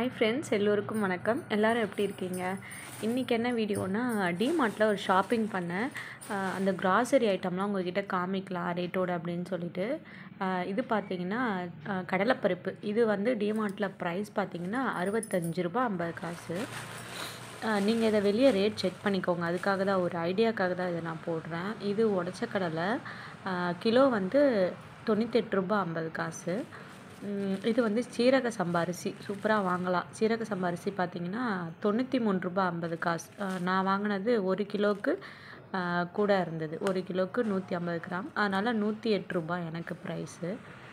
hi friends எல்லோருக்கும் வணக்கம் எல்லோரும் எப்படி இருக்கீங்க இன்றைக்கி என்ன வீடியோனா டிமார்ட்டில் ஒரு ஷாப்பிங் பண்ணேன் ஆஹ் அந்த கிராசரி ஐட்டம்லாம் உங்ககிட்ட காமிக்கலாம் ரேட்டோட அப்படின்னு சொல்லிட்டு ஆஹ் இது பார்த்தீங்கன்னா ஆஹ் கடலைப்பருப்பு இது வந்து டிமார்ட்டில் ப்ரைஸ் பார்த்தீங்கன்னா அறுபத்தஞ்சு ரூபா ஐம்பது காசு நீங்கள் இதை வெளியே ரேட் செக் பண்ணிக்கோங்க அதுக்காக தான் ஒரு ஐடியாக்காக தான் இதை நான் போடுறேன் இது உடச்ச கடலை ஆஹ் கிலோ வந்து தொண்ணூத்தெட்டு ரூபா ஐம்பது காசு உம் இது வந்து சீரக சம்பா அரிசி சூப்பராக வாங்கலாம் சீரக சம்பா அரிசி பார்த்தீங்கன்னா தொண்ணூற்றி மூணு ரூபா ஐம்பது காசு ஆஹ் நான் வாங்கினது ஒரு கிலோவுக்கு ஆஹ் கூட இருந்தது ஒரு கிலோவுக்கு நூற்றி ஐம்பது கிராம் அதனால் நூற்றி எட்டு ரூபாய் எனக்கு ப்ரைஸு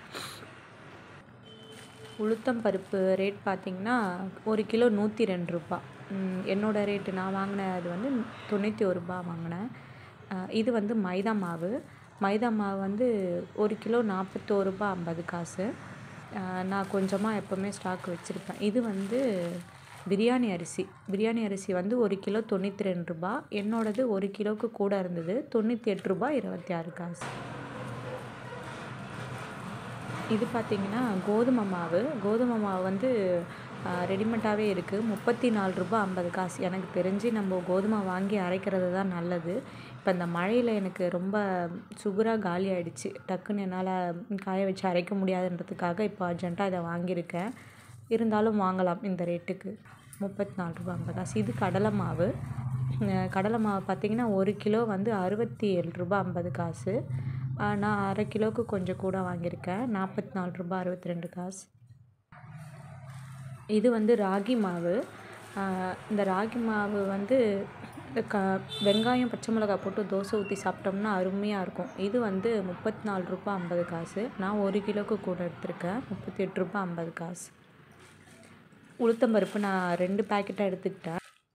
உளுத்தம் பருப்பு ரேட் பார்த்தீங்கன்னா ஒரு கிலோ நூற்றி ரெண்டு ரூபா ம், என்னோட ரேட்டு நான் வாங்கின அது வந்து தொண்ணூற்றி ஒரு ரூபா வாங்கினேன் அஹ், இது வந்து மைதா மாவு மைதா மாவு வந்து ஒரு கிலோ நாற்பத்தோரு ரூபா ஐம்பது காசு அஹ், நான் கொஞ்சமாக எப்போவுமே ஸ்டாக் வச்சுருப்பேன் இது வந்து பிரியாணி அரிசி பிரியாணி அரிசி வந்து ஒரு கிலோ தொண்ணூற்றி ரெண்டு ரூபா என்னோடது ஒரு கிலோவுக்கு கூட இருந்தது தொண்ணூற்றி எட்டு ரூபா இருபத்தி ஆறு காசு இது பார்த்தீங்கன்னா கோதுமை மாவு கோதுமை மாவு வந்து ரெடிமேடாகவே இருக்குது முப்பத்தி நாலு ரூபா ஐம்பது காசு எனக்கு தெரிஞ்சு நம்ம கோதுமை வாங்கி அரைக்கிறது தான் நல்லது இப்போ இந்த மழையில் எனக்கு ரொம்ப சுகராக காலி ஆயிடுச்சு டக்குன்னு என்னால் காய வச்சு அரைக்க முடியாதுன்றதுக்காக இப்போ அர்ஜென்ட்டாக இதை வாங்கியிருக்கேன் இருந்தாலும் வாங்கலாம் இந்த ரேட்டுக்கு முப்பத்தி நாலு ரூபா ஐம்பது காசு இது கடலை மாவு அஹ் கடலை மாவு பார்த்தீங்கன்னா ஒரு கிலோ வந்து அறுபத்தி ஏழு ரூபா ஐம்பது காசு ஆஹ் நான் அரை கிலோவுக்கு கொஞ்சம் கூட வாங்கியிருக்கேன் நாற்பத்தி நாலு ரூபா அறுபத்தி ரெண்டு காசு இது வந்து ராகி மாவு ஆஹ் இந்த ராகி மாவு வந்து இந்த க வெங்காயம் பச்சை மிளகாய் போட்டு தோசை ஊற்றி சாப்பிட்டோம்னா அருமையாக இருக்கும் இது வந்து முப்பத்தி நாலு ரூபா ஐம்பது காசு நான் ஒரு கிலோவுக்கு கூட எடுத்திருக்கேன் முப்பத்தி எட்டு ரூபா ஐம்பது காசு உளுத்தம்பருப்பு நான் ரெண்டு பேக்கெட்டாக எடுத்துக்கிட்டேன்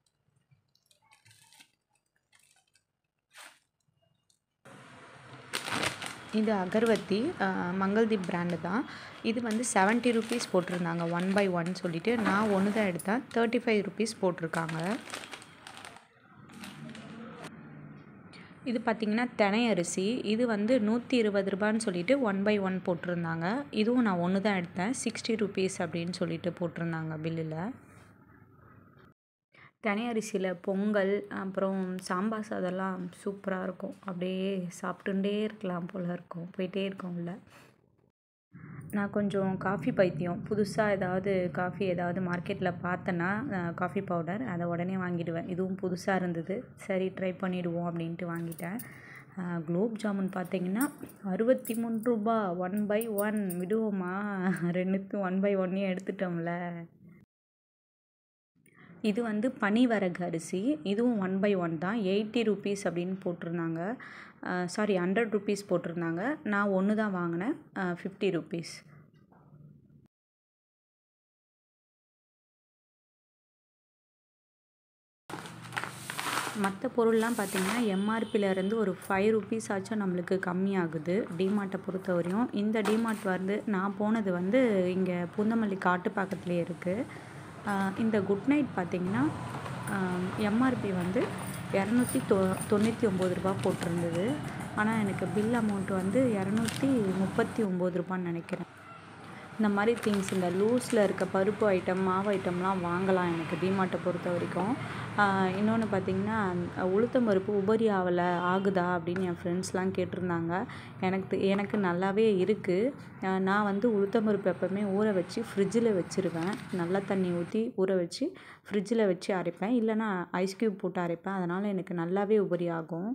இது அகர்வத்தி அஹ், மங்கள்தீப் பிராண்டு தான் இது வந்து செவன்ட்டி ருபீஸ் போட்டிருந்தாங்க ஒன் பை ஒன் சொல்லிட்டு நான் ஒன்று தான் எடுத்தேன் தேர்ட்டி ஃபைவ் ருபீஸ் போட்டிருக்காங்க இது பார்த்திங்கன்னா தினை அரிசி இது வந்து நூற்றி இருபது ரூபான்னு சொல்லிட்டு ஒன் பை ஒன் போட்டிருந்தாங்க இதுவும் நான் ஒன்று தான் எடுத்தேன் சிக்ஸ்டி ருபீஸ் அப்படின்னு சொல்லிட்டு போட்டிருந்தாங்க பில்லில் தினை அரிசியில் பொங்கல் அப்புறம் சாம்பார் சாதம்லாம் சூப்பராக இருக்கும் அப்படியே சாப்பிட்டுட்டே இருக்கலாம் போல் இருக்கும் போயிட்டே இருக்கும் உள்ள நான் கொஞ்சம் காஃபி பைத்தியம் புதுசாக ஏதாவது காஃபி ஏதாவது மார்க்கெட்டில் பார்த்தேன்னா காஃபி பவுடர் அதை உடனே வாங்கிடுவேன் இதுவும் புதுசாக இருந்தது சரி ட்ரை பண்ணிடுவோம் அப்படின்ட்டு வாங்கிட்டேன் அஹ், குலோப் ஜாமுன் பார்த்தீங்கன்னா அறுபத்தி மூணு ரூபா ஒன் பை ஒன் விடுவோமா ரெண்டுத்தும் ஒன் பை ஒன்னே எடுத்துட்டோம்ல இது வந்து பனிவரகு அரிசி இதுவும் ஒன் பை ஒன் தான் எயிட்டி ருபீஸ் அப்படின்னு போட்டிருந்தாங்க சாரி ஹண்ட்ரட் ருபீஸ் போட்டிருந்தாங்க நான் ஒன்று தான் வாங்கினேன் ஃபிஃப்டி ருபீஸ் மற்ற பொருள்லாம் பார்த்திங்கன்னா எம்ஆர்பியிலேருந்து ஒரு ஃபைவ் ருபீஸ் ஆச்சும் நம்மளுக்கு கம்மியாகுது டிமார்ட்டை பொறுத்தவரையும் இந்த டிமார்ட் வந்து நான் போனது வந்து இங்கே பூந்தமல்லி காட்டு பக்கத்துலேயே இருக்குது இந்த குட் நைட் பார்த்திங்கன்னா எம்ஆர்பி வந்து இரநூத்தி தொ தொண்ணூற்றி ஒம்பது ரூபா போட்டிருந்தது ஆனால் எனக்கு பில் அமௌண்ட் வந்து இரநூத்தி முப்பத்தி ஒம்பது ரூபான்னு நினைக்கிறேன் இந்த மாதிரி திங்ஸ் இந்த லூஸில் இருக்க பருப்பு ஐட்டம் மாவு ஐட்டம்லாம் வாங்கலாம் எனக்கு டிமார்ட்டை பொறுத்த வரைக்கும் இன்னொன்று பார்த்தீங்கன்னா உளுத்தம் பருப்பு உபரி ஆகலை ஆகுதா அப்படின்னு என் ஃப்ரெண்ட்ஸ்லாம் கேட்டிருந்தாங்க எனக்கு தெ- எனக்கு நல்லாவே இருக்குது நான் வந்து உளுத்தம் பருப்பு எப்போவுமே ஊற வச்சு ஃப்ரிட்ஜில் வச்சுருவேன் நல்ல தண்ணி ஊற்றி ஊற வச்சு ஃப்ரிட்ஜில் வச்சு அரைப்பேன் இல்லைன்னா ஐஸ் க்யூப் போட்டு அரைப்பேன் அதனால் எனக்கு நல்லாவே உபரி ஆகும்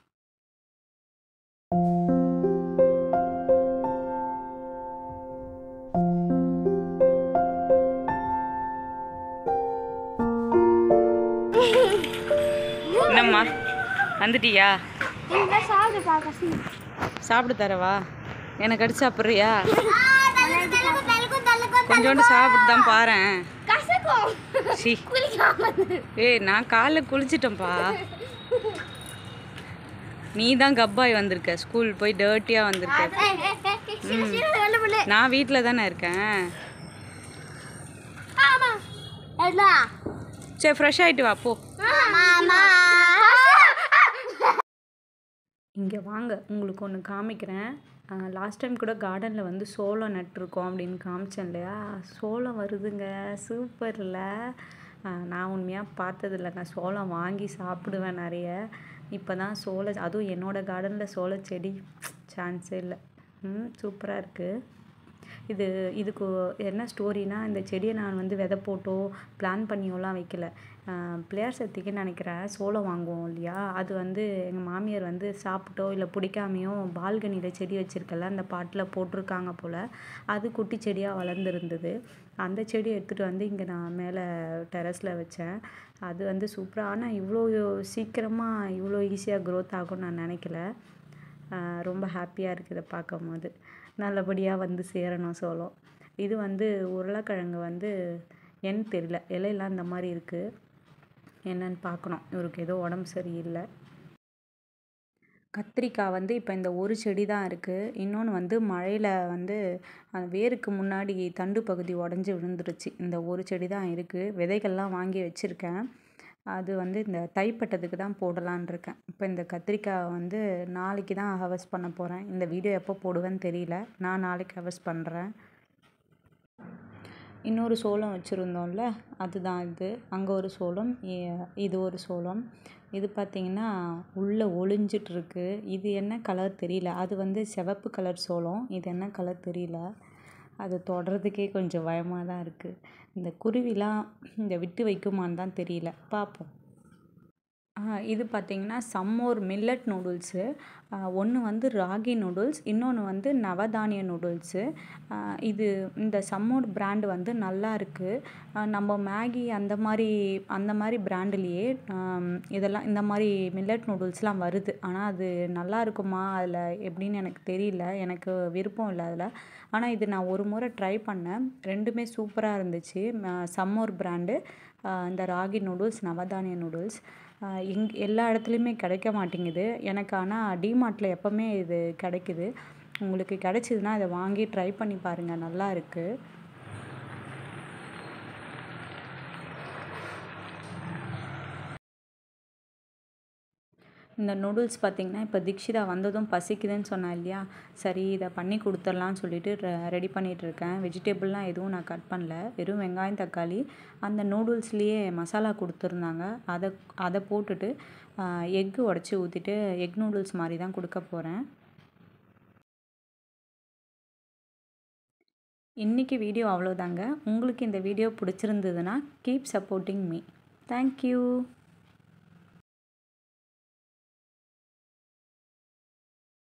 என்னம்மா வந்துட்டியா இந்த சாப்பிடு பாக்க சி சாப்பிடு தரவா எனக்கு அடிச்சு சாப்பிட்றியா தலகு தலகு தலகு கொஞ்சோண்டு சாப்பிட்டு தான் பாரேன் கசக்கும் சி குளிக்காம ஏய் நான் காலைல குளிச்சிட்டேன்ப்பா நீ தான் கப்பாய் வந்திருக்க ஸ்கூல் போய் டர்ட்டியாக வந்திருக்க நான் வீட்டில் தானே இருக்கேன் ஆமா எல்லாம் சரி ஃப்ரெஷ் ஆகிட்டு வா போ மாமா இங்கே வாங்க உங்களுக்கு ஒன்று காமிக்கிறேன் லாஸ்ட் டைம் கூட கார்டனில் வந்து சோளம் நட்டிருக்கோம் அப்படின்னு காமிச்சேன் இல்லையா சோளம் வருதுங்க சூப்பரில் நான் உண்மையாக பார்த்தது இல்லைங்க சோளம் வாங்கி சாப்பிடுவேன் நிறைய இப்போ தான் சோள அதுவும் என்னோடய கார்டனில் சோள செடி சான்ஸே இல்லை ம் சூப்பராக இருக்குது இது இதுக்கு என்ன ஸ்டோரினா இந்த செடியை நான் வந்து விதை போட்டோ பிளான் பண்ணியோலாம் வைக்கல பிள்ளையார் சக்திக்கு நினைக்கிறேன் சோளம் வாங்குவோம் இல்லையா அது வந்து எங்கள் மாமியார் வந்து சாப்பிட்டோ இல்லை பிடிக்காமையோ பால்கனியில் செடி வச்சுருக்கல அந்த பாட்டில் போட்டிருக்காங்க போல் அது குட்டி செடியாக வளர்ந்துருந்தது அந்த செடி எடுத்துகிட்டு வந்து இங்கே நான் மேலே டெரஸில் வச்சேன் அது வந்து சூப்பராக ஆனால் இவ்வளோ சீக்கிரமாக இவ்வளோ ஈஸியாக க்ரோத் ஆகும்னு நான் நினைக்கல ரொம்ப ஹாப்பியாக இருக்குது இதை பார்க்கும் போது நல்லபடியாக வந்து சேரணும் சோளம் இது வந்து உருளைக்கிழங்கு வந்து என் தெரியல இலையெல்லாம் இந்த மாதிரி இருக்குது என்னன்னு பார்க்கணும் இவருக்கு ஏதோ உடம்பு சரியில்லை கத்திரிக்காய் வந்து இப்போ இந்த ஒரு செடி தான் இருக்குது இன்னொன்று வந்து மழையில் வந்து அந்த வேருக்கு முன்னாடி தண்டு பகுதி உடஞ்சி விழுந்துருச்சு இந்த ஒரு செடி தான் இருக்குது விதைகள்லாம் வாங்கி வச்சுருக்கேன் அது வந்து இந்த தைப்பட்டதுக்கு தான் போடலான் இருக்கேன் இப்போ இந்த கத்திரிக்காய் வந்து நாளைக்கு தான் ஹவர்ஸ் பண்ண போகிறேன் இந்த வீடியோ எப்போ போடுவேன்னு தெரியல நான் நாளைக்கு ஹவர்ஸ் பண்ணுறேன் இன்னொரு சோளம் வச்சுருந்தோம்ல அதுதான் இது அங்கே ஒரு சோளம் இது ஒரு சோளம் இது பார்த்திங்கன்னா உள்ளே ஒளிஞ்சிட்ருக்கு இது என்ன கலர் தெரியல அது வந்து சிவப்பு கலர் சோளம் இது என்ன கலர் தெரியல அது தொடுறதுக்கே கொஞ்சம் பயமாக தான் இருக்குது இந்த குருவிலாம் இந்த விட்டு வைக்குமான்னு தான் தெரியல பார்ப்போம் இது பார்த்திங்கன்னா சம்மோர் மில்லட் நூடுல்ஸு ஒன்று வந்து ராகி நூடுல்ஸ் இன்னொன்று வந்து நவதானிய நூடுல்ஸு இது இந்த சம்மோர் பிராண்டு வந்து நல்லா இருக்குது நம்ம மேகி அந்த மாதிரி அந்த மாதிரி பிராண்டுலேயே இதெல்லாம் இந்த மாதிரி மில்லட் நூடுல்ஸ்லாம் வருது ஆனால் அது நல்லா இருக்குமா அதில் எப்படின்னு எனக்கு தெரியல எனக்கு விருப்பம் இல்லை அதில் ஆனால் இது நான் ஒரு முறை ட்ரை பண்ணேன் ரெண்டுமே சூப்பராக இருந்துச்சு சம்மோர் பிராண்டு இந்த ராகி நூடுல்ஸ் நவதானிய நூடுல்ஸ் எங் எல்லா இடத்துலையுமே கிடைக்க மாட்டேங்குது எனக்கு ஆனால் டிமார்ட்டில் எப்போவுமே இது கிடைக்குது உங்களுக்கு கிடைச்சிதுன்னா இதை வாங்கி ட்ரை பண்ணி பாருங்கள் நல்லா இருக்குது இந்த நூடுல்ஸ் பார்த்திங்கன்னா இப்போ தீக்ஷிதா வந்ததும் பசிக்குதுன்னு சொன்னா இல்லையா சரி இதை பண்ணி கொடுத்துர்லான்னு சொல்லிட்டு ரெடி பண்ணிகிட்ருக்கேன் வெஜிடபிள்லாம் எதுவும் நான் கட் பண்ணல வெறும் வெங்காயம் தக்காளி அந்த நூடுல்ஸ்லேயே மசாலா கொடுத்துருந்தாங்க அதை அதை போட்டுட்டு எக்கு உடச்சி ஊற்றிட்டு எக் நூடுல்ஸ் மாதிரி தான் கொடுக்க போகிறேன் இன்றைக்கி வீடியோ அவ்வளோதாங்க உங்களுக்கு இந்த வீடியோ பிடிச்சிருந்ததுன்னா கீப் சப்போர்ட்டிங் மீ தேங்க்யூ